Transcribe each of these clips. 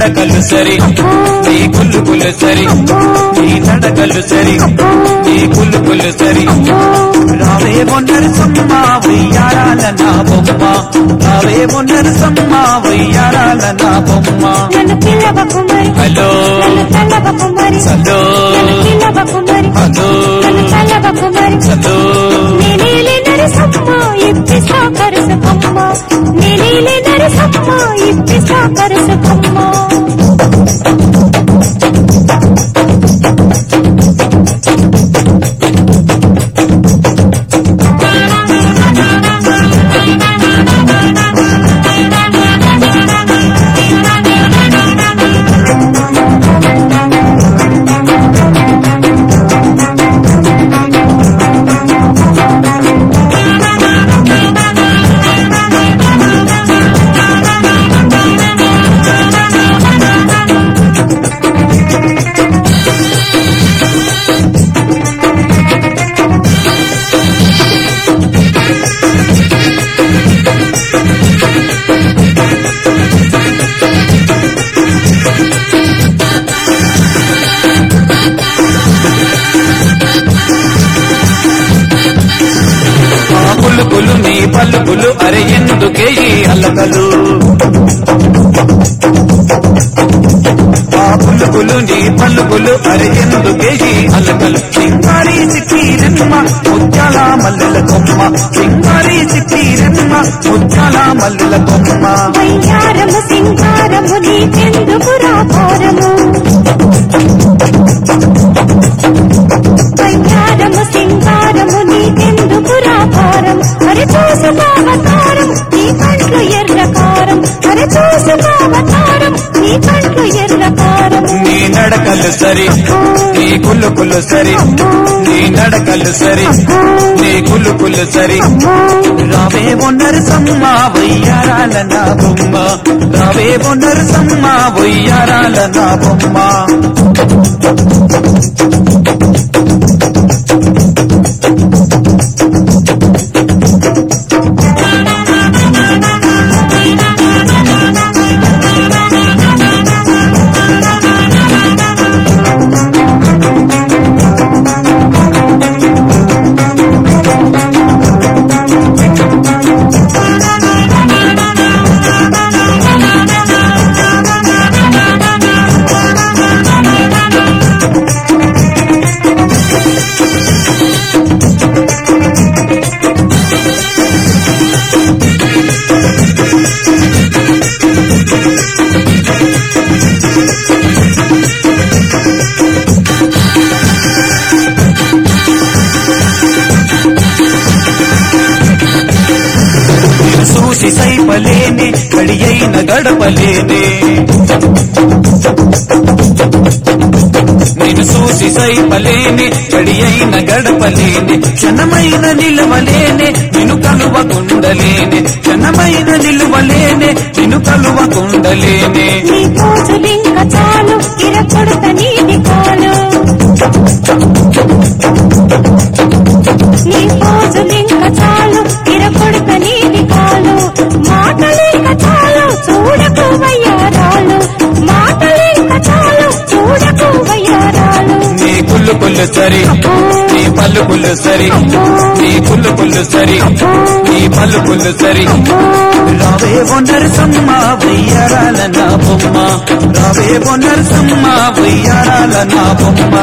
నడకలు సరి నీ కులుకులు సరి నీ నడకలు సరి నీ కులుకులు సరి రావే నరసమ్మ వయ్యారాల నా బొమ్మ రావే నరసమ్మ వయ్యారాల నా బొమ్మ నన్ను పిల్లవకు మరి హలో నన్ను తల్లవకు మరి హలో నన్ను పిల్లవకు మరి హలో నన్ను తల్లవకు మరి హలో నేనేలే నరసమ్మ ఇప్పిస్తా కరుసుకమ్మ నేనేలే నరసమ్మ ఇప్పిస్తా కరుసుకమ్మ ఆ పులుపులు నీ పలుకులు అరే ఎందుకే ఈ అలకలు ఆ పులుపులు నీ పలుకులు అరే ఎందుకే ఈ అలకలు సింగారి చిక్కీరమ్మ ముత్యాల మల్లెల కొమ్మ సింగారి చిక్కీరమ్మ ముత్యాల మల్లెల కొమ్మ వయ్యారము సింగారము నీకెందుకు రాభారము వయ్యారము సింగారము నీకెందుకు రాభారం అరే చూసుకోవతారం నీ కంట్లు ఎర్రకారం అరే చూసుకోవతారం నీ కంట్లు ఎర్రకారం నీ నడకలు సరి నీ కులుకులు సరి నీ నడకలు సరి నీ కులుకులు సరి రావే నరసమ్మ వయ్యారాల నా బొమ్మ రావే నరసమ్మ వయ్యారాల నా బొమ్మ నేను చూసి సైపలేని కడి అయిన గడపలేనే నేను చూసి సైపలేని కడి అయిన గడపలేని క్షణమైన నిలవలేనే నిన్ను కలువకుండలేనే క్షణమైన నిలువలేనే నిన్ను కలువకుండలేనే నీ పోజులింక చాలు ఇరకొడత నీటి కాలు నీ పోజులింక చాలు ఇరకొడత నీటి కాలు మాటలింక చాలు చూడకు వయ్యారాలు మాటలింక చాలు చూడకు వయ్యారాలు నీ కుళ్ళు కుళ్ళు సరి నీ పలుకులు సరి నీ కుళ్ళు కుళ్ళు సరి నీ పలుకులు సరి రావే నరసమ్మ వయ్యారాల నా బొమ్మ రావే నరసమ్మ వయ్యారాల నా బొమ్మ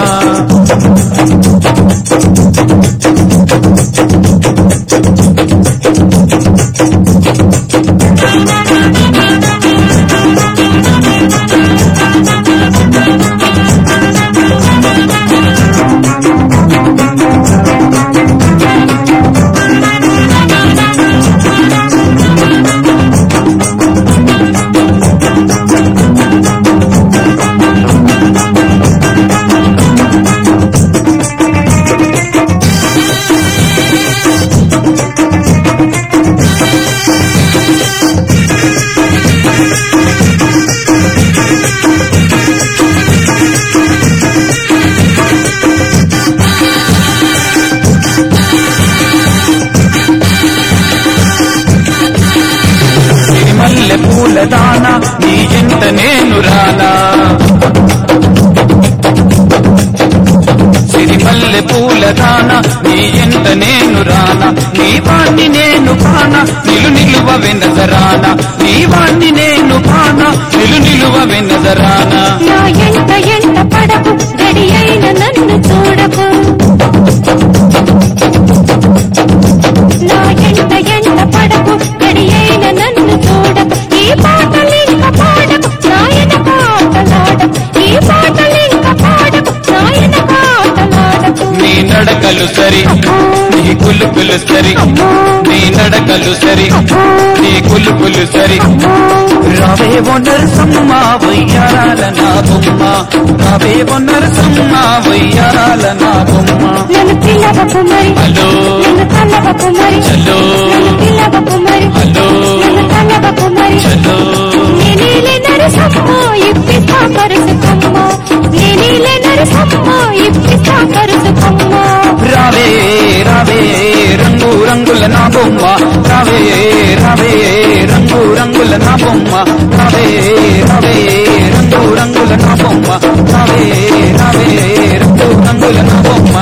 రానా నీ ఎంట నేను రానా నీ వాణ్ణి నేను కానా నిలు నిలువ వెనదరానా నీ వాణ్ణి నేను కానా నిలు నిలువ వెనదరానా నా ఎంట ఎంట పడకు గడి అయిన నన్ను చూడకు నా ఎంట ఎంట పడకు గడి అయిన నన్ను చూడకు ఈ పాటలింక పాడకు నాయన పాటలాడకు ఈ పాటలింక పాడకు నాయన పాటలాడకు నీ నడకలు సరి నీ కులుకులు సరి నీ నడకలు సరి నీ కులుకులు సరి రావే నరసమ్మ వయ్యారాల నా బొమ్మ రావే నరసమ్మ వయ్యారాల నా బొమ్మ నన్ను పిల్లవకు మరి హలో నన్ను కలవకు మరి చలో నన్ను పిల్లవకు మరి హలో నన్ను కలవకు మరి చలో నేనీలే నరసమ్మ ఇప్పిస్తా కరుసుకోమ్మ నేనీలే నరసమ్మ ఇప్పిస్తా కరుసుకోమ్మ రావే రావే రంగు రంగుల నా బొమ్మ రావే రావే రంగు రంగుల నా బొమ్మ రావే రావే రంగు రంగుల నా బొమ్మ రావే రావే రంగు రంగుల నా బొమ్మ